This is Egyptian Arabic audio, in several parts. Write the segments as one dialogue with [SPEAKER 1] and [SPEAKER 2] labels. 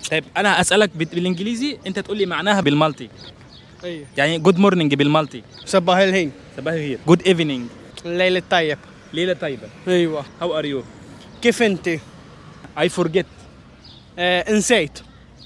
[SPEAKER 1] طيب انا هسالك بال- بالانجليزي انت تقول لي معناها بالمالتي
[SPEAKER 2] ايوه
[SPEAKER 1] يعني جود مورنينج بالمالتي
[SPEAKER 2] صباح الهين
[SPEAKER 1] صباح الخير جود ايفنينج
[SPEAKER 2] الليل الطيب
[SPEAKER 1] ليله طيبه
[SPEAKER 2] ايوه
[SPEAKER 1] هاو ار يو
[SPEAKER 2] كيف انت؟
[SPEAKER 1] اي فورجيت
[SPEAKER 2] آه نسيت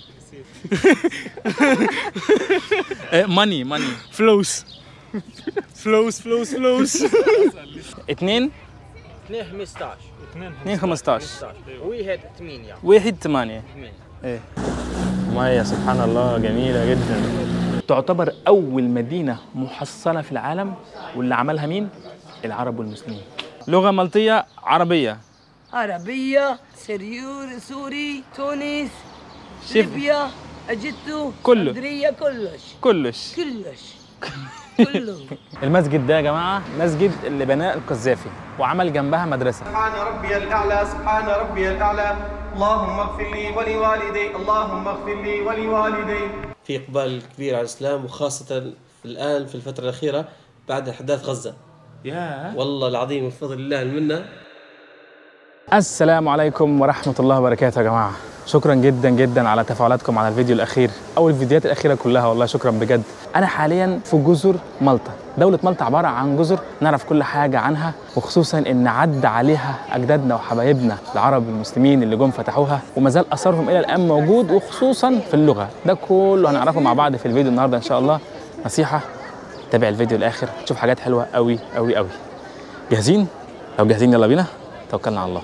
[SPEAKER 1] ماني ماني
[SPEAKER 2] فلوس فلوس فلوس فلوس
[SPEAKER 1] اثنين
[SPEAKER 3] 2 15
[SPEAKER 1] اثنين 15
[SPEAKER 3] واحد 8
[SPEAKER 1] واحد ثمانية ايه مية سبحان الله جميلة جدا تعتبر أول مدينة محصنة في العالم واللي عملها مين؟ العرب والمسلمين لغة مالطية عربية
[SPEAKER 4] عربية سريور سوري تونس
[SPEAKER 1] شوف
[SPEAKER 4] ليبيا اجدتو
[SPEAKER 1] كله.
[SPEAKER 4] اسكندرية كلش
[SPEAKER 1] كلش
[SPEAKER 4] كلش كله
[SPEAKER 1] المسجد ده يا جماعة مسجد اللي بناه القذافي وعمل جنبها مدرسة
[SPEAKER 5] سبحان ربي الأعلى سبحان ربي الأعلى اللهم اغفر لي ولوالدي اللهم اغفر لي ولوالدي
[SPEAKER 6] في إقبال كبير على الإسلام وخاصة الآن في الفترة الأخيرة بعد أحداث غزة
[SPEAKER 1] يا
[SPEAKER 6] والله العظيم بفضل الله المنة
[SPEAKER 1] السلام عليكم ورحمة الله وبركاته يا جماعة شكرا جدا جدا على تفاعلاتكم على الفيديو الأخير أو الفيديوهات الأخيرة كلها والله شكرا بجد أنا حاليا في جزر مالطا دولة مالطا عبارة عن جزر نعرف كل حاجة عنها وخصوصا إن عدى عليها أجدادنا وحبايبنا العرب المسلمين اللي جم فتحوها وما زال أثرهم إلى الآن موجود وخصوصا في اللغة ده كله هنعرفه مع بعض في الفيديو النهاردة إن شاء الله نصيحة تابع الفيديو الآخر تشوف حاجات حلوة قوي قوي قوي جاهزين؟ لو جاهزين يلا بينا توكلنا على الله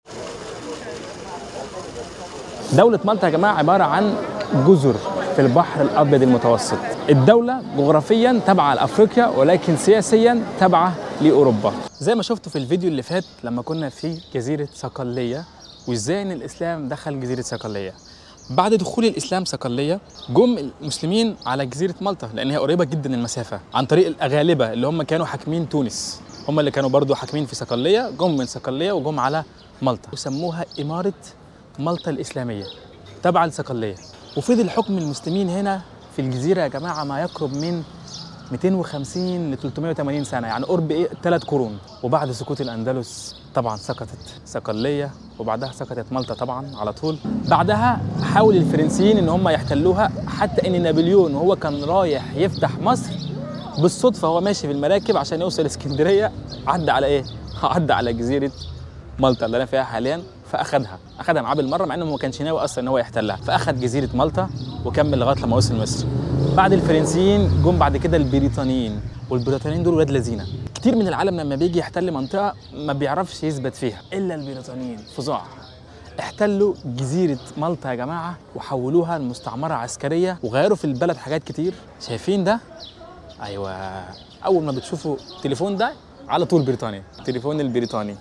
[SPEAKER 1] دولة مالطا يا جماعة عبارة عن جزر في البحر الأبيض المتوسط الدولة جغرافيا تابعة لأفريقيا ولكن سياسيا تابعة لأوروبا زي ما شفتوا في الفيديو اللي فات لما كنا في جزيرة صقلية وإزاي إن الإسلام دخل جزيرة صقلية بعد دخول الإسلام صقلية جم المسلمين على جزيرة مالطا لأن هي قريبة جدا المسافة عن طريق الأغالبة اللي هم كانوا حاكمين تونس هم اللي كانوا برضو حاكمين في صقلية جم من صقلية وجم على مالطا وسموها إمارة مالطا الإسلامية تبع الصقلية وفضل حكم المسلمين هنا في الجزيرة يا جماعة ما يقرب من 250 ل 380 سنة يعني قرب إيه ثلاث قرون وبعد سقوط الأندلس طبعا سقطت صقلية وبعدها سقطت مالطا طبعا على طول بعدها حاول الفرنسيين ان هم يحتلوها حتى ان نابليون وهو كان رايح يفتح مصر بالصدفة هو ماشي في المراكب عشان يوصل اسكندرية عدى على ايه؟ عدى على جزيرة مالطا اللي انا فيها حاليا فاخدها اخدها معاه بالمره مع انه ما كانش ناوي اصلا ان هو يحتلها فاخد جزيره مالطا وكمل لغايه لما وصل مصر بعد الفرنسيين جم بعد كده البريطانيين والبريطانيين دول ولاد لذينه كتير من العالم لما بيجي يحتل منطقه ما بيعرفش يثبت فيها الا البريطانيين فظاع احتلوا جزيرة مالطا يا جماعة وحولوها لمستعمرة عسكرية وغيروا في البلد حاجات كتير شايفين ده؟ أيوة أول ما بتشوفوا التليفون ده على طول بريطانيا التليفون البريطاني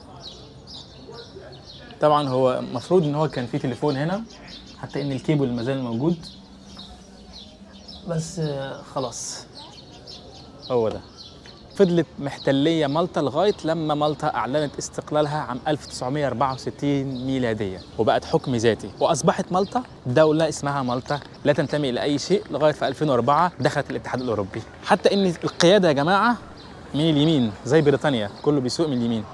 [SPEAKER 1] طبعا هو المفروض ان هو كان في تليفون هنا حتى ان الكيبل ما زال موجود بس آه، خلاص هو ده فضلت محتلية مالطا لغاية لما مالطا أعلنت استقلالها عام 1964 ميلادية وبقت حكم ذاتي وأصبحت مالطا دولة اسمها مالطا لا تنتمي إلى أي شيء لغاية في 2004 دخلت الاتحاد الأوروبي حتى إن القيادة يا جماعة من اليمين زي بريطانيا كله بيسوق من اليمين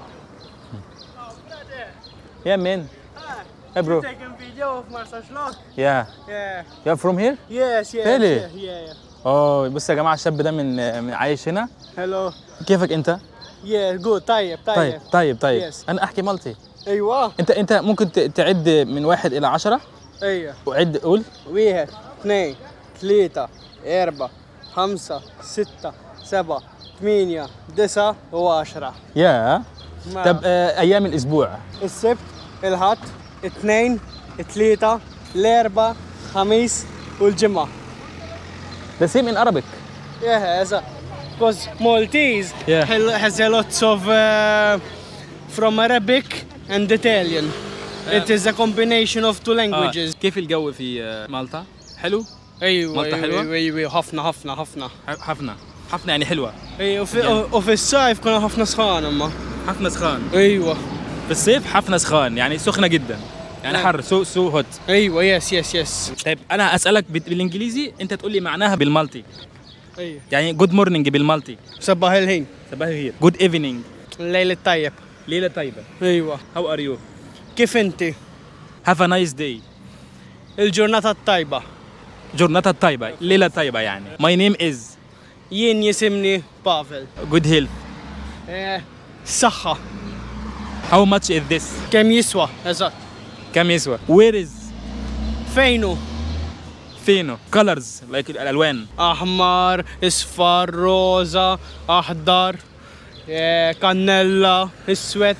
[SPEAKER 1] يا مان يا برو
[SPEAKER 2] taking video of Marcel Schlock.
[SPEAKER 1] يا
[SPEAKER 2] Yeah.
[SPEAKER 1] يا فروم هير
[SPEAKER 2] Yes, yes.
[SPEAKER 1] Really?
[SPEAKER 2] Yeah, yeah, yeah.
[SPEAKER 1] اه بص يا جماعه الشاب ده من من عايش هنا
[SPEAKER 2] Hello.
[SPEAKER 1] كيفك انت
[SPEAKER 2] Yeah, good. طيب
[SPEAKER 1] طيب
[SPEAKER 2] طيب.
[SPEAKER 1] طيب طيب
[SPEAKER 2] Yes.
[SPEAKER 1] انا احكي مالتي
[SPEAKER 2] ايوه
[SPEAKER 1] انت انت ممكن ت- تعد من واحد الى عشرة
[SPEAKER 2] ايوه
[SPEAKER 1] وعد قول
[SPEAKER 2] واحد اثنين ثلاثة أربعة خمسة ستة سبعة ثمانية تسعة وعشرة
[SPEAKER 1] يا
[SPEAKER 2] ما-
[SPEAKER 1] طب آه ايام الاسبوع
[SPEAKER 2] السبت الحد اثنين ثلاثة الأربعاء خميس والجمعة
[SPEAKER 1] the same in Arabic
[SPEAKER 2] Yeah, as a, because Maltese
[SPEAKER 1] Yeah.
[SPEAKER 2] hel- has a lot of uh, from Arabic and Italian. It is a combination of two languages.
[SPEAKER 1] كيف الجو في آه، مالطا حلو
[SPEAKER 2] ايوه
[SPEAKER 1] مالطا
[SPEAKER 2] ايوه
[SPEAKER 1] حلوة؟
[SPEAKER 2] ايوه ايوه حفنة حفنة حفنة
[SPEAKER 1] ح- حفنة حفنة يعني حلوة
[SPEAKER 2] ايوه وفي, وفي الصيف كنا حفنة سخان اما
[SPEAKER 1] حفنة سخان
[SPEAKER 2] ايوه
[SPEAKER 1] في الصيف حفنة سخان يعني سخنة جدا يعني
[SPEAKER 2] نعم.
[SPEAKER 1] حر سو سو هوت
[SPEAKER 2] ايوه يس يس يس
[SPEAKER 1] طيب انا هسألك بال- بالانجليزي انت تقول لي معناها بالمالتي
[SPEAKER 2] ايوه
[SPEAKER 1] يعني جود مورنينج بالمالتي
[SPEAKER 2] صباح الهين
[SPEAKER 1] صباح الخير جود ايفنينج
[SPEAKER 2] الليل الطيب
[SPEAKER 1] ليلة طيبة
[SPEAKER 2] ايوه
[SPEAKER 1] هاو ار يو
[SPEAKER 2] كيف انت؟
[SPEAKER 1] هاف ا نايس داي
[SPEAKER 2] الجورناتا الطيبة
[SPEAKER 1] جورناتا الطيبة ليلة طيبة يعني My name is
[SPEAKER 2] ين يسمني بافل
[SPEAKER 1] good health
[SPEAKER 2] إيه، صحة
[SPEAKER 1] How much is this
[SPEAKER 2] كم يسوى بالضبط
[SPEAKER 1] كم يسوى Where is
[SPEAKER 2] فينو
[SPEAKER 1] فينو colors like الألوان
[SPEAKER 2] أحمر أصفر روزا أخضر إيه، كانيلا أسود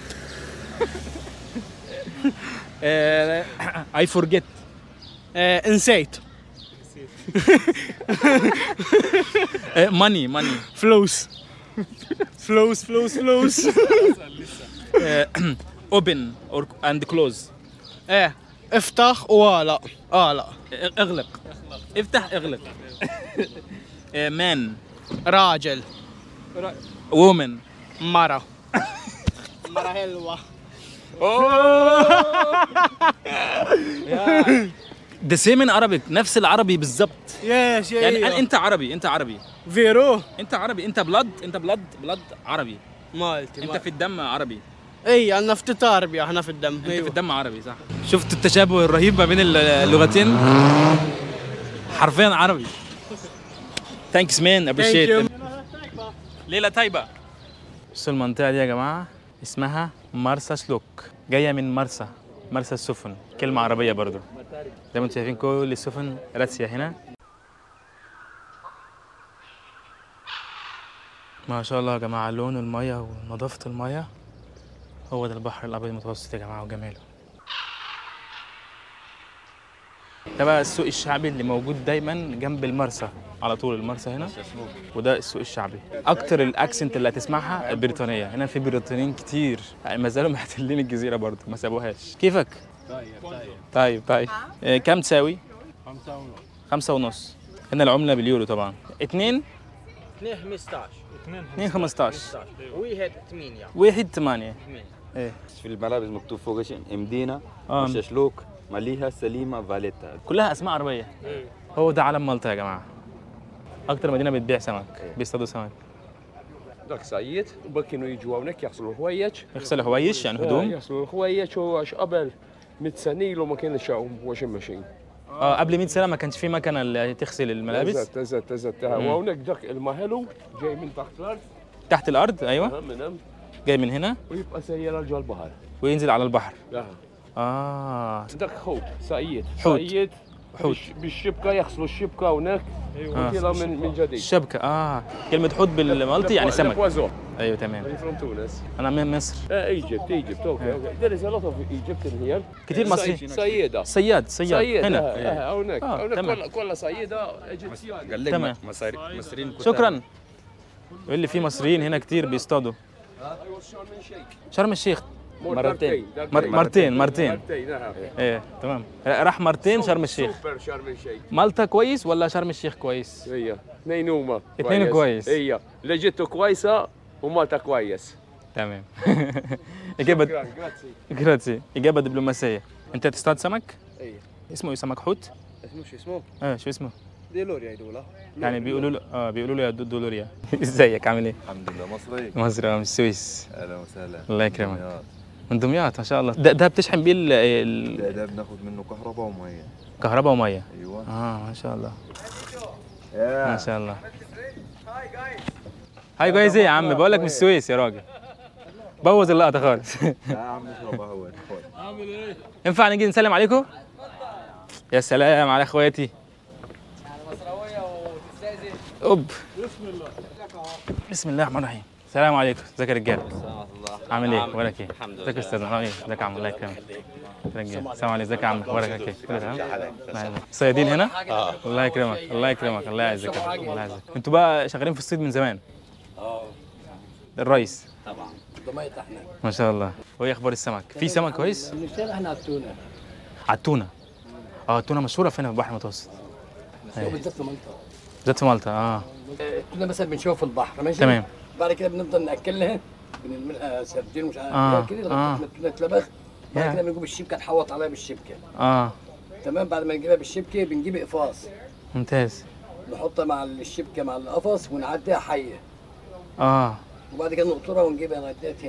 [SPEAKER 1] آه، I forget
[SPEAKER 2] إيه، نسيت
[SPEAKER 1] آه، money money
[SPEAKER 2] فلوس فلوس فلوس فلوس
[SPEAKER 1] آه، open or and close
[SPEAKER 2] ايه افتح ولا لا
[SPEAKER 1] اغلق افتح اغلق آه، man
[SPEAKER 2] راجل
[SPEAKER 1] woman
[SPEAKER 2] مرة مرة حلوة
[SPEAKER 1] the same in Arabic نفس العربي بالظبط
[SPEAKER 2] يس
[SPEAKER 1] يعني أنا- انت عربي انت عربي
[SPEAKER 2] فيرو
[SPEAKER 1] انت عربي انت بلد انت بلد بلد عربي
[SPEAKER 2] مالتي
[SPEAKER 1] انت في الدم عربي
[SPEAKER 2] اي انا في تربية احنا في الدم
[SPEAKER 1] انت في
[SPEAKER 2] أيوة.
[SPEAKER 1] الدم عربي صح شفت التشابه الرهيب ما بين اللغتين حرفيا عربي ثانكس مان ابريشيت
[SPEAKER 2] you.
[SPEAKER 1] ليلة طيبة بصوا المنطقة دي يا جماعة اسمها مرسى سلوك جاية من مرسى مرسى السفن كلمة عربية برضو زي ما انتم شايفين كل السفن راسية هنا ما شاء الله يا جماعة لون المية ونظافة المية هو ده البحر الأبيض المتوسط يا جماعة وجماله ده بقى السوق الشعبي اللي موجود دايما جنب المرسى على طول المرسى هنا وده السوق الشعبي اكتر الاكسنت اللي هتسمعها البريطانيه هنا في بريطانيين كتير يعني ما زالوا محتلين الجزيره برضه ما سابوهاش كيفك طيب طيب آه، كم تساوي خمسة ونص هنا العملة باليورو طبعا اتنين
[SPEAKER 3] 2 15
[SPEAKER 1] اتنين خمستاش
[SPEAKER 3] 15 واحد 8
[SPEAKER 1] واحد ثمانية
[SPEAKER 3] 8
[SPEAKER 1] ايه
[SPEAKER 7] في الملابس مكتوب فوق ايش مدينة
[SPEAKER 1] آه.
[SPEAKER 7] ششلوك مليها سليمة فاليتا
[SPEAKER 1] كلها اسماء عربية هو ده علم مالطا يا جماعة اكتر مدينة بتبيع سمك بيصطادوا سمك
[SPEAKER 8] ذاك سعيد وبكنوا يجوا هناك يغسلوا الحوايج
[SPEAKER 1] يغسلوا هوايش يعني هدوم
[SPEAKER 8] يغسلوا الحوايج هو قبل 100 سنه لو ما كانش واشن ماشين
[SPEAKER 1] اه قبل 100 سنة ما كانش في مكنة اللي تغسل الملابس
[SPEAKER 8] تزت تزت تزت وهناك ذاك المهلو جاي من تحت الارض
[SPEAKER 1] تحت الارض ايوه
[SPEAKER 8] من
[SPEAKER 1] جاي من هنا
[SPEAKER 8] ويبقى سيارة جوا البحر
[SPEAKER 1] وينزل على البحر
[SPEAKER 8] لا
[SPEAKER 1] اه
[SPEAKER 8] ذاك حوت سعيد
[SPEAKER 1] حوت.
[SPEAKER 8] سعيد
[SPEAKER 1] حوت.
[SPEAKER 8] بالش- بالشبكه يغسلوا الشبكه هناك
[SPEAKER 1] آه.
[SPEAKER 8] وكذا من من جديد
[SPEAKER 1] الشبكة اه كلمة حوت بالمالطي يعني سمك
[SPEAKER 8] بوازو
[SPEAKER 1] ايوه تمام
[SPEAKER 8] from تونس
[SPEAKER 1] انا من مصر
[SPEAKER 8] ايجيبت ايجيبت اوكي اوكي there is a lot of Egyptian here
[SPEAKER 1] كتير مصري
[SPEAKER 8] سيدة
[SPEAKER 1] صياد صياد
[SPEAKER 8] صيد
[SPEAKER 1] هنا
[SPEAKER 8] آه، آه، هناك
[SPEAKER 1] آه،
[SPEAKER 8] هناك
[SPEAKER 1] تمام.
[SPEAKER 8] كل كل صيدة ايجيبسيان
[SPEAKER 7] قال لك
[SPEAKER 1] تمام.
[SPEAKER 7] مصاري مصريين كتار.
[SPEAKER 1] شكرا يقول لي في مصريين هنا كتير بيصطادوا شرم الشيخ
[SPEAKER 7] مرتين.
[SPEAKER 1] مر- مرتين مرتين
[SPEAKER 8] مرتين نعم
[SPEAKER 1] ايه تمام راح مرتين شرم الشيخ
[SPEAKER 8] سوبر شرم الشيخ
[SPEAKER 1] مالطا كويس ولا شرم الشيخ كويس
[SPEAKER 8] هي اثنين هما
[SPEAKER 1] اثنين كويس.
[SPEAKER 8] هي لجيته كويسة ومالتا كويس
[SPEAKER 1] تمام اجابه
[SPEAKER 8] جراتسي
[SPEAKER 1] جراتسي اجابه دبلوماسيه انت تصطاد سمك
[SPEAKER 8] اي
[SPEAKER 1] اسمه ايه سمك حوت
[SPEAKER 8] اسمه شو اسمه؟
[SPEAKER 1] اه شو اسمه
[SPEAKER 8] ديلوريا يدولا
[SPEAKER 1] يعني بيقولوا له اه بيقولوا له يا دو- دولوريا ازيك عامل ايه
[SPEAKER 7] الحمد لله مصري
[SPEAKER 1] مصر اه من السويس
[SPEAKER 7] اهلا وسهلا
[SPEAKER 1] الله يكرمك
[SPEAKER 7] دمياط.
[SPEAKER 1] من دمياط ما شاء الله ده, ده بتشحن بيه ال-
[SPEAKER 7] ده
[SPEAKER 1] ال-
[SPEAKER 7] ده بناخد منه كهرباء وميه
[SPEAKER 1] الكهرباء وميه
[SPEAKER 7] ايوه
[SPEAKER 1] اه ما شاء الله ما
[SPEAKER 7] يا
[SPEAKER 1] شاء الله هاي جايز ايه يا عم بقول لك من السويس يا راجل بوظ اللقطه خالص
[SPEAKER 7] يا عم اشرب قهوه خد.
[SPEAKER 1] ينفع نيجي نسلم عليكم يا سلام على اخواتي اوب بسم الله الرحمن الرحيم السلام عليكم ازيك يا رجاله عامل ايه اخبارك ايه الحمد لله ازيك يا استاذ عامل ايه ازيك يا عم الله يكرمك رجاله السلام عليكم ازيك يا عم اخبارك ايه كله تمام الله يعزك. صيادين هنا الله يكرمك الله يكرمك الله يعزك الله يعزك انتوا بقى شغالين في الصيد من زمان اه الرئيس طبعا ما شاء الله وايه اخبار السمك في سمك كويس
[SPEAKER 9] بنشتغل احنا على التونه
[SPEAKER 1] على التونه اه التونه مشهوره فين في البحر المتوسط
[SPEAKER 9] بالذات في منطقه
[SPEAKER 1] بالذات في مالطا اه
[SPEAKER 9] التونه مثلا بنشوفها في البحر ماشي
[SPEAKER 1] تمام.
[SPEAKER 9] بعد كده بنفضل ناكلها بنعملها سردين ومش عارف
[SPEAKER 1] آه،
[SPEAKER 9] إيه كده
[SPEAKER 1] آه.
[SPEAKER 9] لغايه ما التونه تلبخ بعد
[SPEAKER 1] يا.
[SPEAKER 9] كده بنجيب الشبكه نحوط عليها بالشبكه
[SPEAKER 1] اه
[SPEAKER 9] تمام بعد ما نجيبها بالشبكه بنجيب اقفاص
[SPEAKER 1] ممتاز
[SPEAKER 9] نحطها مع الشبكه مع القفص ونعديها حيه
[SPEAKER 1] اه
[SPEAKER 9] وبعد كده نقطرها ونجيبها لغايه هنا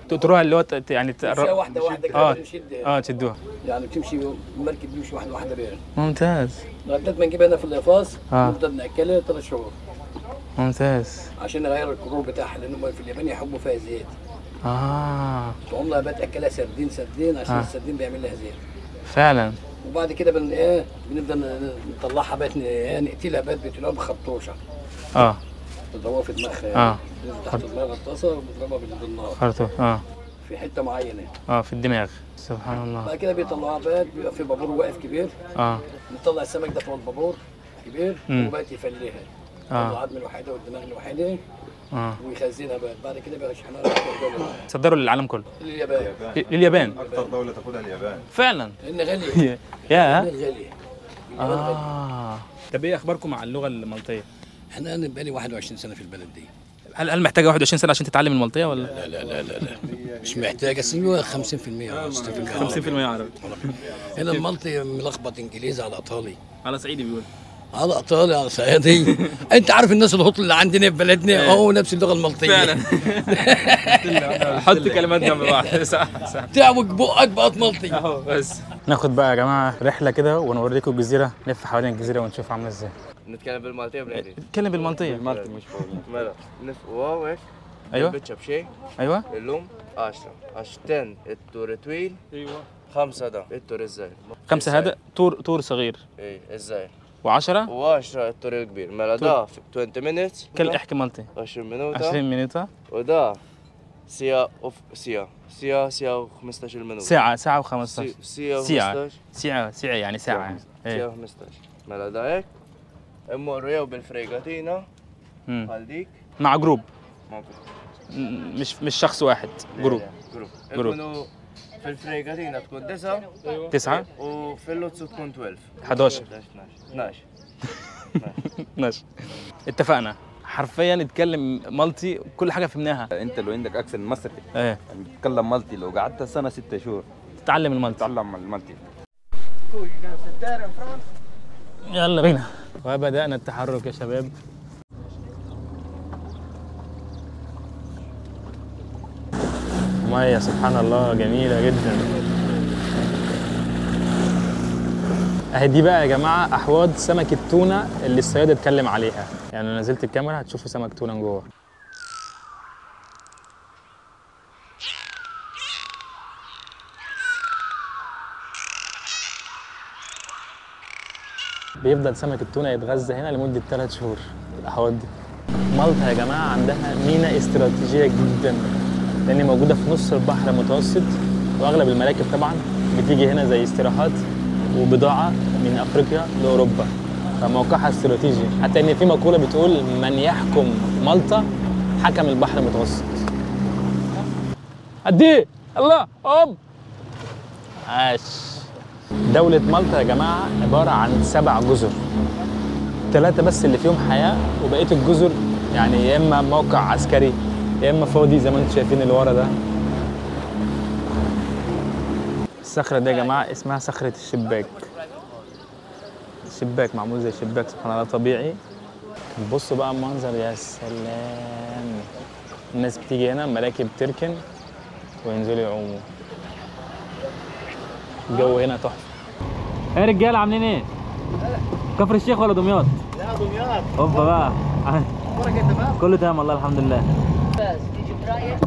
[SPEAKER 1] تقطروها اللي هو ت- ت- يعني
[SPEAKER 9] تمشيها
[SPEAKER 1] تقر-
[SPEAKER 9] واحده واحده
[SPEAKER 1] اه
[SPEAKER 9] كده نشد
[SPEAKER 1] اه تشدوها
[SPEAKER 9] يعني بتمشي المركب بيمشي واحده واحده بيها
[SPEAKER 1] ممتاز
[SPEAKER 9] لغايه ما نجيبها هنا في القفاص
[SPEAKER 1] آه.
[SPEAKER 9] نفضل ناكلها ثلاث شهور
[SPEAKER 1] ممتاز
[SPEAKER 9] عشان نغير الكرور بتاعها لان هم في اليابان يحبوا فيها زيت
[SPEAKER 1] اه
[SPEAKER 9] فعمرها بتاكلها سردين سردين عشان
[SPEAKER 1] آه.
[SPEAKER 9] السردين بيعمل لها زيت
[SPEAKER 1] فعلا
[SPEAKER 9] وبعد كده بن ايه بنبدا ن- نطلعها بقى ن- إيه، نقتلها بقى بتلاقوها بخرطوشه
[SPEAKER 1] اه
[SPEAKER 9] تضربها في دماغها
[SPEAKER 1] آه.
[SPEAKER 9] يعني تحت دماغ الطاسه وبنضربها بال- بالنار
[SPEAKER 1] خرطوم اه
[SPEAKER 9] في حته معينه
[SPEAKER 1] اه في الدماغ سبحان الله
[SPEAKER 9] بعد كده بيطلعوها بقى بيبقى في بابور واقف كبير
[SPEAKER 1] اه
[SPEAKER 9] نطلع السمك ده فوق البابور كبير
[SPEAKER 1] مم.
[SPEAKER 9] وبقى يفليها
[SPEAKER 1] آه.
[SPEAKER 9] يطلع العظم الوحيده والدماغ الوحيده
[SPEAKER 1] اه
[SPEAKER 9] ويخزنها بقى بعد كده بقى يشحنها للدولة.
[SPEAKER 1] صدروا للعالم كله
[SPEAKER 9] لليابان
[SPEAKER 1] لليابان
[SPEAKER 7] اكثر دوله تاخذها اليابان
[SPEAKER 1] فعلا
[SPEAKER 9] لان غاليه
[SPEAKER 1] يا
[SPEAKER 9] اليابان غاليه اليابان غالية.
[SPEAKER 1] اه طب ايه اخباركم مع اللغه المالطيه
[SPEAKER 9] احنا انا بقالي 21 سنه في البلد دي
[SPEAKER 1] هل هل محتاجه 21 سنه عشان تتعلم المالطيه ولا
[SPEAKER 9] لا لا لا لا, لا. مش محتاجه سنوة 50% او 60%
[SPEAKER 1] عربي
[SPEAKER 9] هنا المالطي ملخبط انجليزي على ايطالي
[SPEAKER 1] على صعيدي بيقول
[SPEAKER 9] على ايطالي على صعيدي انت عارف الناس الهطل اللي عندنا في بلدنا هو نفس اللغه المالطيه
[SPEAKER 1] فعلا حط كلمات جنب بعض صح صح
[SPEAKER 9] تعوج بقك بقت مالطي
[SPEAKER 1] اهو بس ناخد بقى يا جماعه رحله كده ونوريكم الجزيره نلف حوالين الجزيره ونشوف عامله ازاي
[SPEAKER 3] نتكلم بالمالتيه بالانجليزي
[SPEAKER 1] نتكلم بالمالطيه
[SPEAKER 7] المالتي مش فاهم
[SPEAKER 3] مالا نف واو هيك
[SPEAKER 1] ايوه
[SPEAKER 3] بتشا بشيء
[SPEAKER 1] ايوه
[SPEAKER 3] اللوم 10 عشرتين التور طويل ايوه خمسة ده التور الزايد
[SPEAKER 1] خمسه هذا طور طور صغير
[SPEAKER 3] ايه الزايد
[SPEAKER 1] و10
[SPEAKER 3] و10 التور الكبير مالا ده في 20 minutes
[SPEAKER 1] كل احكي مالطي
[SPEAKER 3] 20 minutes
[SPEAKER 1] 20 مينوتا
[SPEAKER 3] وده ساعة اوف ساعة ساعة ساعة و15 minutes
[SPEAKER 1] ساعه ساعه و15
[SPEAKER 3] سي- ساعة
[SPEAKER 1] ساعة.
[SPEAKER 3] و15
[SPEAKER 1] ساعه ساعه يعني ساعه
[SPEAKER 3] ساعة
[SPEAKER 1] ايه
[SPEAKER 3] و15 مالا ده هيك امور يو بالفريغاتينا
[SPEAKER 1] مم.
[SPEAKER 3] هالديك
[SPEAKER 1] مع جروب
[SPEAKER 3] ممكن
[SPEAKER 1] م- مش مش شخص واحد جروب
[SPEAKER 3] جروب
[SPEAKER 1] جروب.
[SPEAKER 3] يكونوا في الفريغاتينا تكون تسعة
[SPEAKER 1] تسعة
[SPEAKER 3] وفي اللوتس تكون 12
[SPEAKER 1] 11
[SPEAKER 3] 12
[SPEAKER 1] 12 اتفقنا حرفيا نتكلم مالتي كل حاجه فهمناها
[SPEAKER 10] انت لو عندك اكسنت مصري
[SPEAKER 1] ايه
[SPEAKER 10] يعني بتتكلم مالتي لو قعدت سنه ستة شهور
[SPEAKER 1] تتعلم المالتي
[SPEAKER 10] تتعلم المالتي
[SPEAKER 1] يلا بينا وبدأنا التحرك يا شباب مية سبحان الله جميلة جدا اهي دي بقى يا جماعة أحواض سمك التونة اللي الصياد اتكلم عليها يعني لو نزلت الكاميرا هتشوفوا سمك تونة من جوه بيفضل سمك التونة يتغذى هنا لمدة ثلاث شهور الأحواض دي مالطا يا جماعة عندها ميناء استراتيجية جدا لأن موجودة في نص البحر المتوسط وأغلب المراكب طبعا بتيجي هنا زي استراحات وبضاعة من أفريقيا لأوروبا فموقعها استراتيجي حتى إن في مقولة بتقول من يحكم مالطا حكم البحر المتوسط قد الله أم عاش دولة مالطا يا جماعة عبارة عن سبع جزر ثلاثة بس اللي فيهم حياة وبقية الجزر يعني يا إما موقع عسكري يا إما فاضي زي ما انتم شايفين اللي ورا ده الصخرة دي يا جماعة اسمها صخرة الشباك شباك معمول زي شباك سبحان الله طبيعي بصوا بقى المنظر يا سلام الناس بتيجي هنا مراكب تركن وينزلوا يعوموا الجو هنا تحفه ايه يا رجاله عاملين ايه؟ كفر الشيخ ولا دمياط؟
[SPEAKER 11] لا دمياط
[SPEAKER 1] اوبا بقى
[SPEAKER 11] اخبارك إيه، تمام
[SPEAKER 1] كله تمام والله الحمد لله
[SPEAKER 11] بس تيجي برايك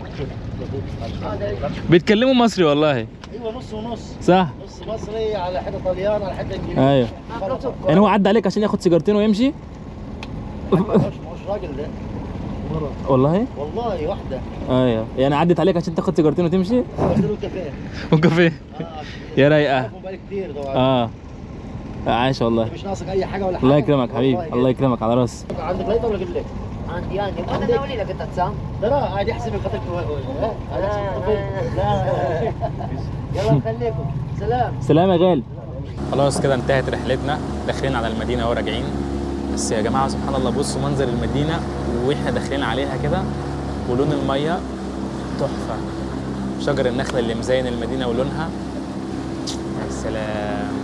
[SPEAKER 1] بيتكلموا مصري والله
[SPEAKER 11] ايوه نص ونص
[SPEAKER 1] صح
[SPEAKER 11] نص مصري على حته طليان على حته انجليزي
[SPEAKER 1] ايوه يعني هو عدى عليك عشان ياخد سيجارتين ويمشي
[SPEAKER 11] مش مش راجل ده
[SPEAKER 1] والله
[SPEAKER 11] والله واحده
[SPEAKER 1] ايوه يعني عدت عليك عشان تاخد سيجارتين وتمشي
[SPEAKER 11] قلت له كافيه
[SPEAKER 1] وكافيه يا رايقه
[SPEAKER 11] عارفه بقالي كتير طبعا
[SPEAKER 1] اه عايش والله
[SPEAKER 11] مش ناقصك اي حاجه ولا حاجه
[SPEAKER 1] الله يكرمك حبيبي
[SPEAKER 11] والله
[SPEAKER 1] الله يكرمك على راسي
[SPEAKER 11] كده. عندك ليطه ولا اجيب لك؟
[SPEAKER 4] عندي عندي ما انا ناولي لك انت تسام
[SPEAKER 11] لا لا عادي احسب القتل ها عادي احسب القتل. لا يلا خليكم سلام
[SPEAKER 1] سلام يا غالي خلاص كده انتهت رحلتنا داخلين على المدينه وراجعين بس يا جماعه سبحان الله بصوا منظر المدينه واحنا داخلين عليها كده ولون الميه تحفه شجر النخله اللي مزين المدينه ولونها يا سلام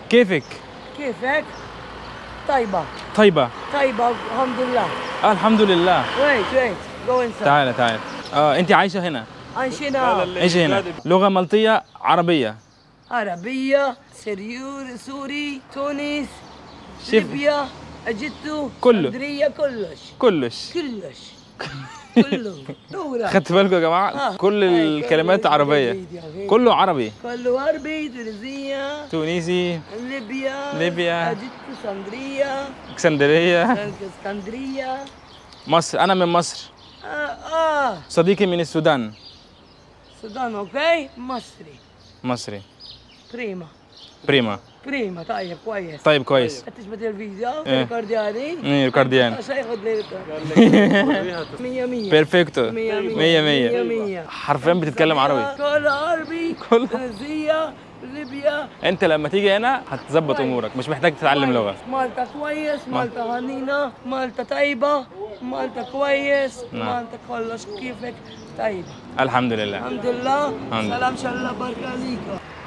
[SPEAKER 1] كيفك
[SPEAKER 12] كيفك؟ طيبة
[SPEAKER 1] طيبه
[SPEAKER 12] طيبة الحمد لله
[SPEAKER 1] آه الحمد لله
[SPEAKER 12] wait wait go inside
[SPEAKER 1] تعالى تعالى اه انت عايشه هنا
[SPEAKER 12] عايشين
[SPEAKER 1] عايشه هنا لغه مالطيه عربيه
[SPEAKER 12] عربية سريور سوري تونس
[SPEAKER 1] شوف.
[SPEAKER 12] ليبيا اجيتو
[SPEAKER 1] كله.
[SPEAKER 12] اسكندرية كلش
[SPEAKER 1] كلش
[SPEAKER 12] كلش كله دورة
[SPEAKER 1] خدت بالكم يا جماعه
[SPEAKER 12] آه.
[SPEAKER 1] كل
[SPEAKER 12] أي،
[SPEAKER 1] الكلمات
[SPEAKER 12] كله
[SPEAKER 1] عربيه
[SPEAKER 12] جديد يا أخي.
[SPEAKER 1] كله عربي
[SPEAKER 12] كله عربي تونسية
[SPEAKER 1] تونسي
[SPEAKER 12] ليبيا
[SPEAKER 1] ليبيا.
[SPEAKER 12] اجيتو اسكندرية
[SPEAKER 1] اسكندريه
[SPEAKER 12] اسكندرية
[SPEAKER 1] مصر انا من مصر
[SPEAKER 12] اه اه
[SPEAKER 1] صديقي من السودان
[SPEAKER 12] السودان اوكي مصري
[SPEAKER 1] مصري
[SPEAKER 12] بريما
[SPEAKER 1] بريما
[SPEAKER 12] بريما طيب كويس
[SPEAKER 1] طيب كويس
[SPEAKER 12] تثبت الفيديو
[SPEAKER 1] إيه.
[SPEAKER 12] ريكوردياني
[SPEAKER 1] إيه، ريكورديان.
[SPEAKER 12] سياخذ لي مية مية
[SPEAKER 1] بيرفكتو
[SPEAKER 12] مية
[SPEAKER 1] مية
[SPEAKER 12] مية
[SPEAKER 1] مية
[SPEAKER 12] مية
[SPEAKER 1] حرفيا بتتكلم عربي
[SPEAKER 12] كله عربي
[SPEAKER 1] كله.
[SPEAKER 12] تونسية ليبيا
[SPEAKER 1] انت لما تيجي هنا هتظبط امورك مش محتاج تتعلم لغه
[SPEAKER 12] مالطا كويس مالطا هنينة مالطا طيبة مالطا كويس
[SPEAKER 1] نعم.
[SPEAKER 12] مالطا كلش كيفك طيبة
[SPEAKER 1] الحمد لله
[SPEAKER 12] الحمد لله
[SPEAKER 1] الحمد لله.
[SPEAKER 12] سلام شاء الله بركة عليك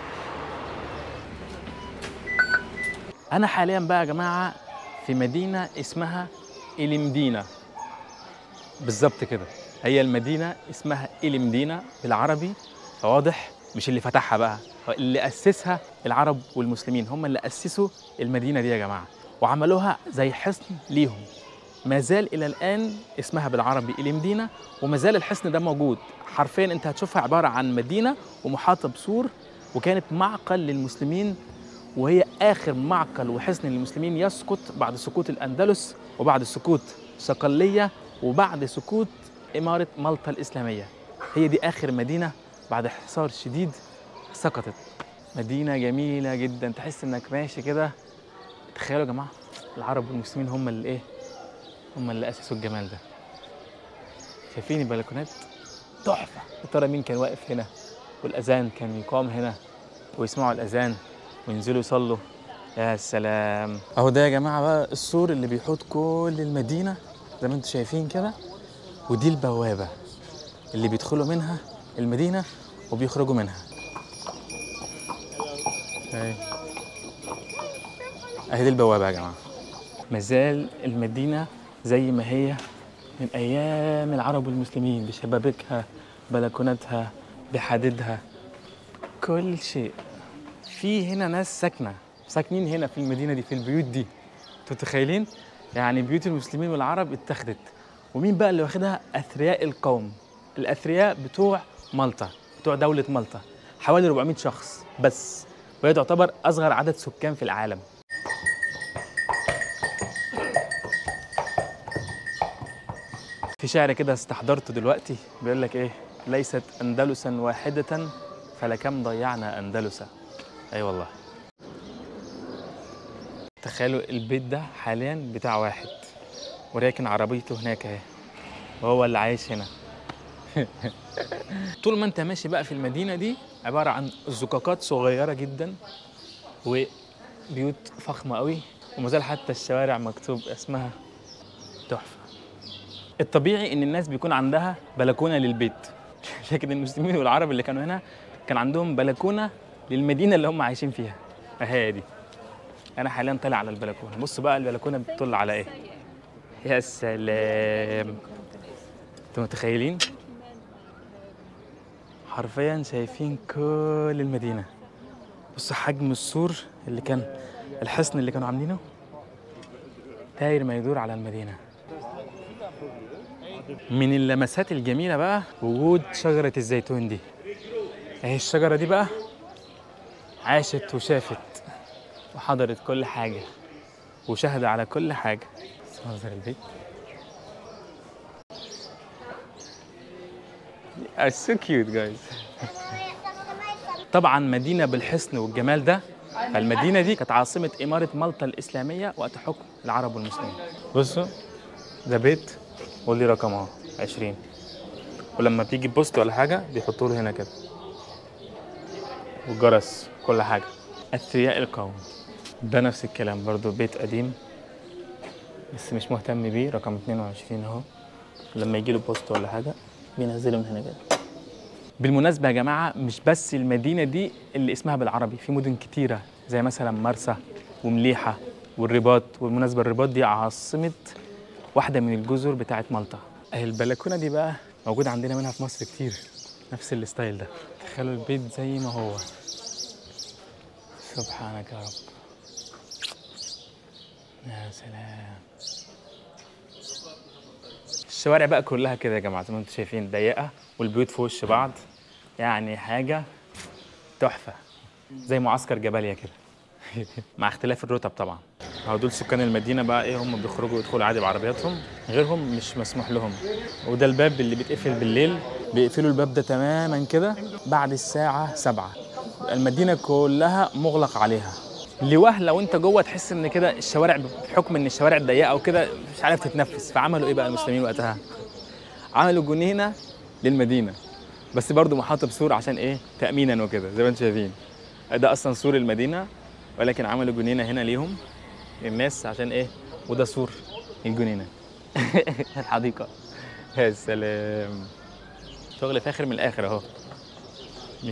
[SPEAKER 1] انا حاليا بقى يا جماعه في مدينه اسمها إلمدينة بالظبط كده هي المدينه اسمها إلمدينة بالعربي فواضح مش اللي فتحها بقى هو اللي اسسها العرب والمسلمين هم اللي اسسوا المدينه دي يا جماعه وعملوها زي حصن ليهم ما زال الى الان اسمها بالعربي إلمدينة وما زال الحصن ده موجود حرفيا انت هتشوفها عباره عن مدينه ومحاطه بسور وكانت معقل للمسلمين وهي آخر معقل وحصن للمسلمين يسقط بعد سقوط الأندلس وبعد سقوط صقلية وبعد سقوط إمارة مالطا الإسلامية هي دي آخر مدينة بعد حصار شديد سقطت مدينة جميلة جدا تحس إنك ماشي كده تخيلوا يا جماعة العرب والمسلمين هم اللي إيه هم اللي أسسوا الجمال ده شايفين البلكونات تحفة يا ترى مين كان واقف هنا والأذان كان يقام هنا ويسمعوا الأذان وينزلوا يصلوا يا سلام اهو ده يا جماعه بقى السور اللي بيحوط كل المدينه زي ما انتم شايفين كده ودي البوابه اللي بيدخلوا منها المدينه وبيخرجوا منها اهي اهي دي البوابه يا جماعه مازال المدينه زي ما هي من ايام العرب والمسلمين بشبابيكها بلكوناتها بحديدها كل شيء في هنا ناس ساكنه ساكنين هنا في المدينه دي في البيوت دي انتوا متخيلين يعني بيوت المسلمين والعرب اتخذت ومين بقى اللي واخدها اثرياء القوم الاثرياء بتوع مالطا بتوع دوله مالطا حوالي 400 شخص بس وهي تعتبر اصغر عدد سكان في العالم في شعر كده استحضرته دلوقتي بيقول لك ايه ليست اندلسا واحده فلكم ضيعنا اندلسا اي أيوة والله تخيلوا البيت ده حاليا بتاع واحد ولكن عربيته هناك اهي وهو اللي عايش هنا طول ما انت ماشي بقى في المدينه دي عباره عن زقاقات صغيره جدا وبيوت فخمه قوي وما زال حتى الشوارع مكتوب اسمها تحفه الطبيعي ان الناس بيكون عندها بلكونه للبيت لكن المسلمين والعرب اللي كانوا هنا كان عندهم بلكونه للمدينه اللي هم عايشين فيها اهي دي انا حاليا طالع على البلكونه بص بقى البلكونه بتطل على ايه يا سلام انتوا متخيلين حرفيا شايفين كل المدينه بص حجم السور اللي كان الحصن اللي كانوا عاملينه داير ما يدور على المدينه من اللمسات الجميله بقى وجود شجره الزيتون دي اهي الشجره دي بقى عاشت وشافت وحضرت كل حاجة وشهد على كل حاجة بس منظر البيت are so cute guys طبعا مدينة بالحصن والجمال ده فالمدينة دي كانت عاصمة إمارة مالطا الإسلامية وقت حكم العرب والمسلمين بصوا ده بيت ولي رقم اهو 20 ولما بتيجي بوست ولا حاجة بيحطوا له هنا كده والجرس كل حاجة أثرياء القوم ده نفس الكلام برضو بيت قديم بس مش مهتم بيه رقم 22 اهو لما يجي له بوست ولا حاجة بينزله من هنا كده بالمناسبة يا جماعة مش بس المدينة دي اللي اسمها بالعربي في مدن كتيرة زي مثلا مرسى ومليحة والرباط والمناسبة الرباط دي عاصمة واحدة من الجزر بتاعت مالطا أهي البلكونة دي بقى موجودة عندنا منها في مصر كتير نفس الستايل ده تخيلوا البيت زي ما هو سبحانك يا رب يا سلام الشوارع بقى كلها كده يا جماعه زي ما انتم شايفين ضيقه والبيوت في وش بعض يعني حاجه تحفه زي معسكر جباليا كده مع اختلاف الرتب طبعا هو دول سكان المدينه بقى ايه هم بيخرجوا يدخلوا عادي بعربياتهم غيرهم مش مسموح لهم وده الباب اللي بيتقفل بالليل بيقفلوا الباب ده تماما كده بعد الساعه سبعة المدينه كلها مغلق عليها لوهله وانت جوه تحس ان كده الشوارع بحكم ان الشوارع ضيقه وكده مش عارف تتنفس فعملوا ايه بقى المسلمين وقتها عملوا جنينه للمدينه بس برضو محاطه بسور عشان ايه تامينا وكده زي ما انتم شايفين ده اصلا سور المدينه ولكن عملوا جنينه هنا ليهم للناس عشان ايه وده سور الجنينه الحديقه يا سلام شغل فاخر من الاخر اهو مش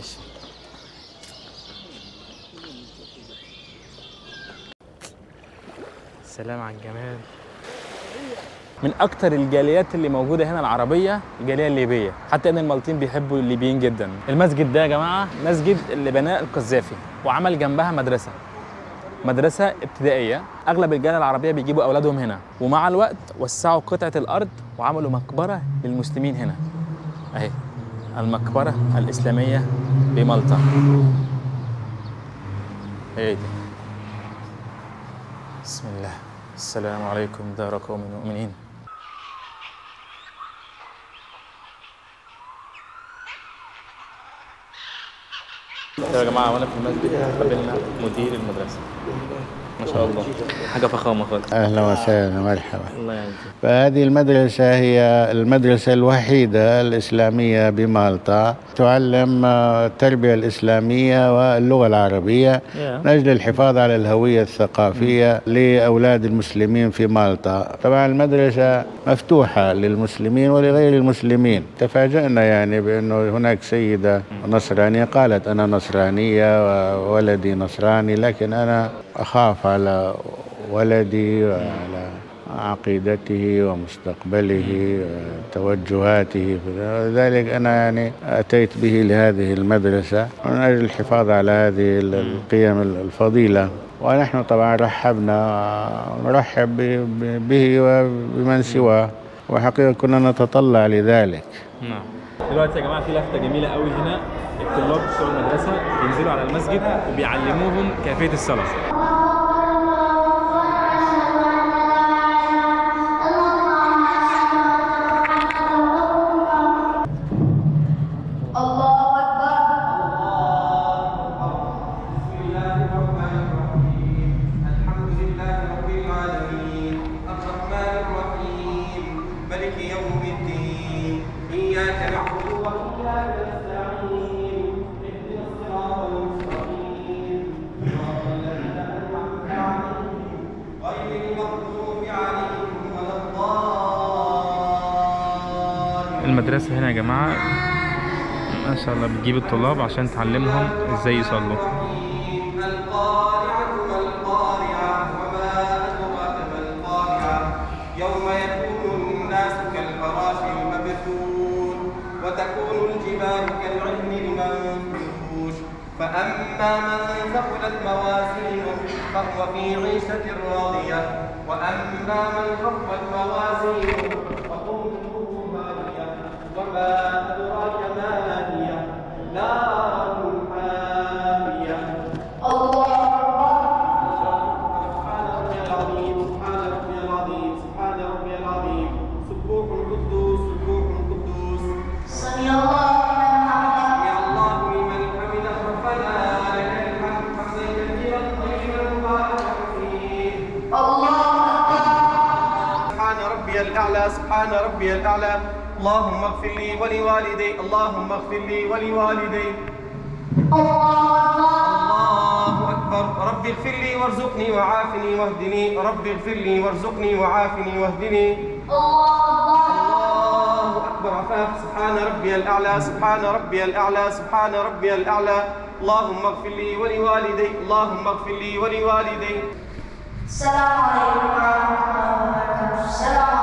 [SPEAKER 1] سلام على الجمال من اكتر الجاليات اللي موجوده هنا العربيه الجاليه الليبيه حتى ان المالطين بيحبوا الليبيين جدا المسجد ده يا جماعه مسجد اللي بناه القذافي وعمل جنبها مدرسه مدرسه ابتدائيه اغلب الجاليه العربيه بيجيبوا اولادهم هنا ومع الوقت وسعوا قطعه الارض وعملوا مقبره للمسلمين هنا اهي المقبره الاسلاميه بمالطا هي دي بسم الله السلام عليكم دار قوم مؤمنين يا جماعه وانا في المسجد قابلنا مدير المدرسه ما شاء الله حاجه فخامه خالص
[SPEAKER 13] اهلا وسهلا مرحبا
[SPEAKER 1] الله يعزك
[SPEAKER 13] فهذه المدرسة هي المدرسة الوحيدة الإسلامية بمالطا تعلم آه، التربية الإسلامية واللغة العربية
[SPEAKER 1] يا.
[SPEAKER 13] من أجل الحفاظ على الهوية الثقافية لأولاد المسلمين في مالطا طبعا المدرسة مفتوحة للمسلمين ولغير المسلمين تفاجأنا يعني بأنه هناك سيدة نصرانية قالت أنا نصرانية وولدي نصراني لكن أنا أخاف على ولدي وعلى عقيدته ومستقبله وتوجهاته لذلك أنا يعني أتيت به لهذه المدرسة من أجل الحفاظ على هذه القيم الفضيلة ونحن طبعا رحبنا ونرحب ب- به وبمن سواه وحقيقة كنا نتطلع لذلك
[SPEAKER 1] نعم دلوقتي يا جماعه في لفته جميله قوي هنا الطلاب بتوع المدرسه بينزلوا على المسجد وبيعلموهم كيفيه الصلاه
[SPEAKER 5] ملك يوم الدين إياك نعبد وإياك نستعين اهدنا الصراط المستقيم صراط الذين أنعمت عليهم غير المغضوب عليهم ولا الضالين
[SPEAKER 1] المدرسه هنا يا جماعه ما شاء الله بتجيب الطلاب عشان تعلمهم ازاي يصلوا
[SPEAKER 5] القارعة ما القارعة وما أدراك ما القارعة يوم يكون الناس كالفراش المبثوث وتكون الجبال كالعهن المنفوش فأما من ثقلت موازينه فهو في عيشة راضية وأما من خفت موازينه فأمه هاوية وما أدراك ما هي نار حامية سبحان ربي العظيم سبحان ربي العظيم سبحان ربي العظيم سبوح قدوس سبوح قدوس سمع الله لمن حمده ربنا لك الحمد حمدا كثيرا طيبا مباركا فيه سبحان ربي الأعلى سبحان ربي الأعلى اللهم اغفر لي ولوالدي اللهم اغفر لي ولوالدي الله أكبر رب اغفر لي وارزقني وعافني واهدني رب اغفر لي وارزقني وعافني واهدني الله أكبر عفاف سبحان ربي الأعلى سبحان ربي الأعلى سبحان ربي الأعلى اللهم اغفر لي ولوالدي اللهم اغفر لي ولوالدي
[SPEAKER 14] السلام عليكم ورحمة الله وبركاته السلام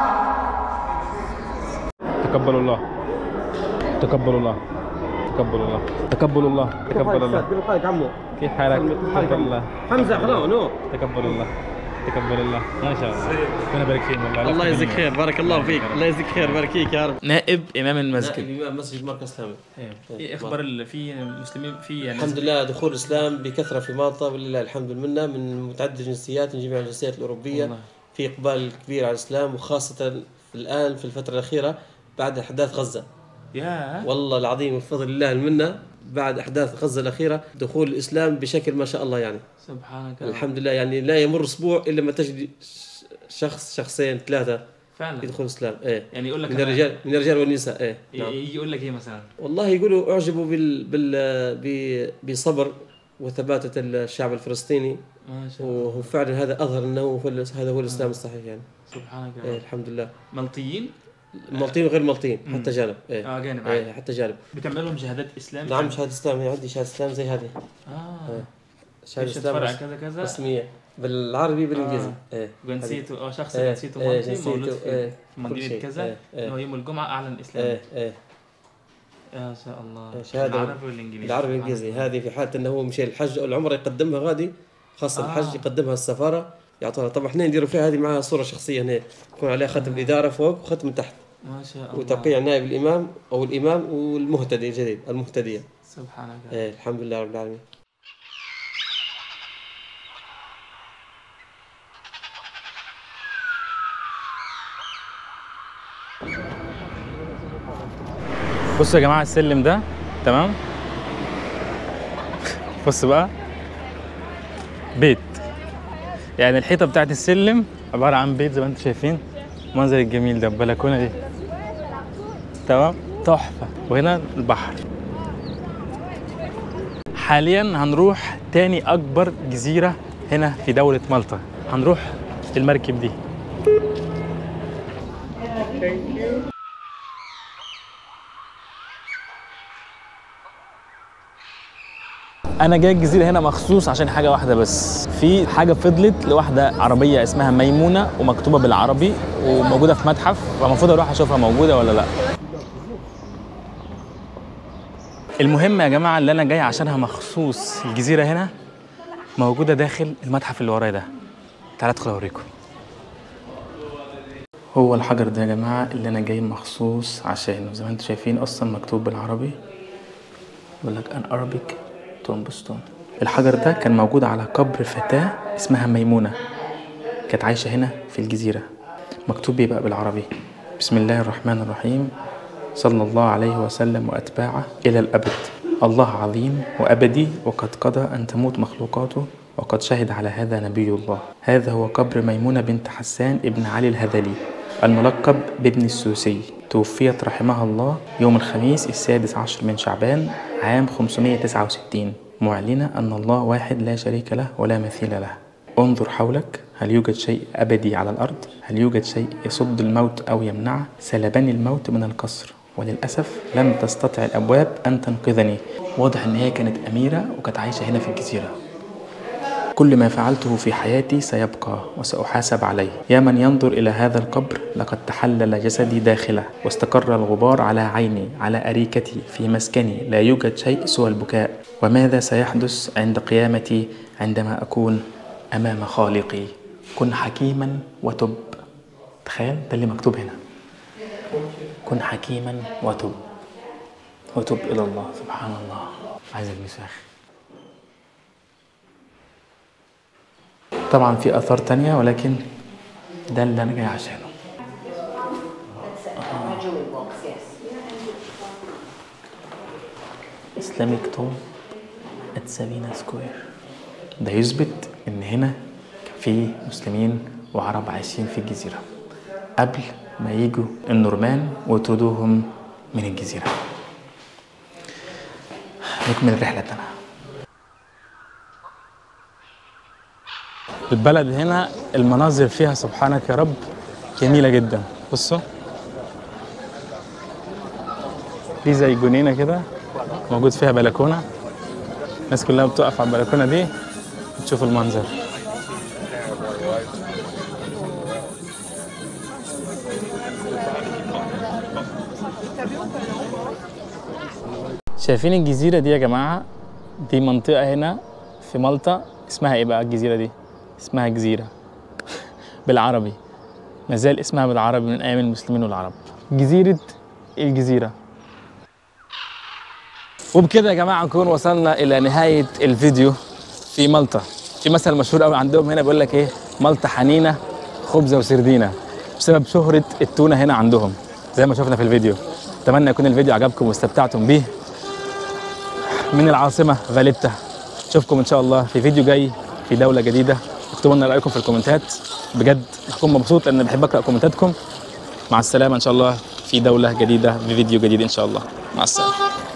[SPEAKER 14] عليكم
[SPEAKER 1] تقبل الله تقبل الله تقبل الله تقبل الله تقبل الله
[SPEAKER 6] كيف حالك عمو؟
[SPEAKER 1] كيف حالك؟ تقبل الله
[SPEAKER 6] حمزه حلو نو
[SPEAKER 1] تقبل الله تقبل الله ما شاء الله ربنا يبارك فيك والله
[SPEAKER 6] الله يجزيك خير بارك الله فيك الله يجزيك خير بارك فيك يا رب
[SPEAKER 1] نائب امام المسجد
[SPEAKER 6] الامام مسجد مركز اسلامي
[SPEAKER 1] ايه اخبار اللي في مسلمين في يعني
[SPEAKER 6] الحمد لله دخول الاسلام بكثره في مالطا ولله الحمد منا من متعدد الجنسيات من جميع الجنسيات الاوروبيه
[SPEAKER 1] والله.
[SPEAKER 6] في اقبال كبير على الاسلام وخاصه في الان في الفتره الاخيره بعد احداث غزه
[SPEAKER 1] يا
[SPEAKER 6] والله العظيم بفضل الله المنه بعد احداث غزه الاخيره دخول الاسلام بشكل ما شاء الله يعني
[SPEAKER 1] سبحانك
[SPEAKER 6] الحمد لله يعني لا يمر اسبوع الا ما تجد شخص شخصين ثلاثه
[SPEAKER 1] فعلا
[SPEAKER 6] يدخل الاسلام ايه
[SPEAKER 1] يعني يقول لك
[SPEAKER 6] من
[SPEAKER 1] أنا-
[SPEAKER 6] الرجال من الرجال والنساء ايه نعم.
[SPEAKER 1] يجي يقول لك ايه مثلا
[SPEAKER 6] والله يقولوا اعجبوا بال بال ب- بصبر وثباتة الشعب الفلسطيني
[SPEAKER 1] ما شاء الله
[SPEAKER 6] وهو فعلا هذا اظهر انه هو ال- هذا هو الاسلام الصحيح يعني
[SPEAKER 1] سبحانك يا
[SPEAKER 6] ايه
[SPEAKER 1] رب
[SPEAKER 6] الحمد لله
[SPEAKER 1] ملطيين
[SPEAKER 6] مالطيين وغير مالطيين
[SPEAKER 1] مم.
[SPEAKER 6] حتى جانب ايه
[SPEAKER 1] اه جانب
[SPEAKER 6] ايه
[SPEAKER 1] عادي
[SPEAKER 6] حتى جانب
[SPEAKER 1] بتعمل لهم شهادات اسلام
[SPEAKER 6] نعم شهاده اسلام هي عندي شهاده اسلام زي هذه
[SPEAKER 1] اه
[SPEAKER 6] إيه. شهاده
[SPEAKER 1] إيش
[SPEAKER 6] اسلام
[SPEAKER 1] الفرع
[SPEAKER 6] رس-
[SPEAKER 1] كذا كذا
[SPEAKER 6] رسميه بالعربي بالانجليزي
[SPEAKER 1] آه.
[SPEAKER 6] ايه
[SPEAKER 1] جنسيته اه شخص
[SPEAKER 6] إيه،
[SPEAKER 1] جنسيته
[SPEAKER 6] إيه،
[SPEAKER 1] مالطي مولود
[SPEAKER 6] جنسيته،
[SPEAKER 1] في
[SPEAKER 6] إيه،
[SPEAKER 1] في
[SPEAKER 6] كل
[SPEAKER 1] مدينه
[SPEAKER 6] شيء.
[SPEAKER 1] كذا
[SPEAKER 6] إيه، إيه.
[SPEAKER 1] إن هو يوم الجمعه اعلن الاسلام
[SPEAKER 6] ايه ايه
[SPEAKER 1] يا شاء الله
[SPEAKER 6] شهاده
[SPEAKER 1] العربي والانجليزي
[SPEAKER 6] العربي والانجليزي هذه في حاله انه هو مشي الحج او العمره يقدمها غادي خاصه
[SPEAKER 1] آه.
[SPEAKER 6] آه. الحج يقدمها السفاره يعطوها طبعا احنا نديروا فيها هذه معها صوره شخصيه هنا يكون عليها ختم الاداره فوق وختم من تحت
[SPEAKER 1] ما شاء الله
[SPEAKER 6] وتوقيع نائب الامام او الامام والمهتدي الجديد المهتديه
[SPEAKER 1] سبحانك
[SPEAKER 6] ايه الحمد لله رب العالمين
[SPEAKER 1] بصوا يا جماعه السلم ده تمام بص بقى بيت يعني الحيطه بتاعت السلم عباره عن بيت زي ما انتم شايفين المنظر الجميل ده البلكونه دي تمام تحفه وهنا البحر حاليا هنروح تاني اكبر جزيره هنا في دوله مالطا هنروح المركب دي انا جاي الجزيره هنا مخصوص عشان حاجه واحده بس في حاجه فضلت لواحده عربيه اسمها ميمونه ومكتوبه بالعربي وموجوده في متحف فالمفروض اروح اشوفها موجوده ولا لا المهم يا جماعه اللي انا جاي عشانها مخصوص الجزيره هنا موجوده داخل المتحف اللي ورايا ده تعالى ادخل اوريكم هو الحجر ده يا جماعه اللي انا جاي مخصوص عشانه زي ما انتم شايفين اصلا مكتوب بالعربي يقول لك ان Arabic تومبستون الحجر ده كان موجود على قبر فتاة اسمها ميمونة كانت عايشة هنا في الجزيرة مكتوب بيبقى بالعربي بسم الله الرحمن الرحيم صلى الله عليه وسلم وأتباعه إلى الأبد الله عظيم وأبدي وقد قضى أن تموت مخلوقاته وقد شهد على هذا نبي الله هذا هو قبر ميمونة بنت حسان ابن علي الهذلي الملقب بابن السوسي توفيت رحمها الله يوم الخميس السادس عشر من شعبان عام 569 معلنة أن الله واحد لا شريك له ولا مثيل له انظر حولك هل يوجد شيء أبدي على الأرض؟ هل يوجد شيء يصد الموت أو يمنعه؟ سلبني الموت من القصر وللأسف لم تستطع الأبواب أن تنقذني واضح أن هي كانت أميرة وكانت عايشة هنا في الجزيرة كل ما فعلته في حياتي سيبقى وسأحاسب عليه يا من ينظر إلى هذا القبر لقد تحلل جسدي داخله واستقر الغبار على عيني على أريكتي في مسكني لا يوجد شيء سوى البكاء وماذا سيحدث عند قيامتي عندما أكون أمام خالقي كن حكيما وتب تخيل ده اللي مكتوب هنا كن حكيما وتب وتب إلى الله سبحان الله عايز ألمسه يا أخي طبعا في آثار تانية ولكن ده اللي أنا جاي عشانه اسلاميك توم ات سابينا سكوير ده يثبت ان هنا كان في مسلمين وعرب عايشين في الجزيرة قبل ما يجوا النورمان ويطردوهم من الجزيرة نكمل رحلتنا البلد هنا المناظر فيها سبحانك يا رب جميلة جدا بصوا دي زي جنينه كده موجود فيها بلكونه الناس كلها بتقف على البلكونه دي تشوف المنظر شايفين الجزيرة دي يا جماعة دي منطقة هنا في مالطا اسمها ايه بقى الجزيرة دي اسمها جزيرة بالعربي مازال اسمها بالعربي من أيام المسلمين والعرب جزيرة الجزيرة وبكده يا جماعة نكون وصلنا إلى نهاية الفيديو في مالطا في مثل مشهور قوي عندهم هنا بيقول لك ايه مالطا حنينة خبزة وسردينة بسبب شهرة التونة هنا عندهم زي ما شفنا في الفيديو اتمنى يكون الفيديو عجبكم واستمتعتم بيه من العاصمة فاليتا اشوفكم ان شاء الله في فيديو جاي في دولة جديدة اكتبوا لنا رأيكم في الكومنتات بجد هكون مبسوط لان بحب اقرا كومنتاتكم مع السلامة ان شاء الله في دولة جديدة في فيديو جديد ان شاء الله مع السلامة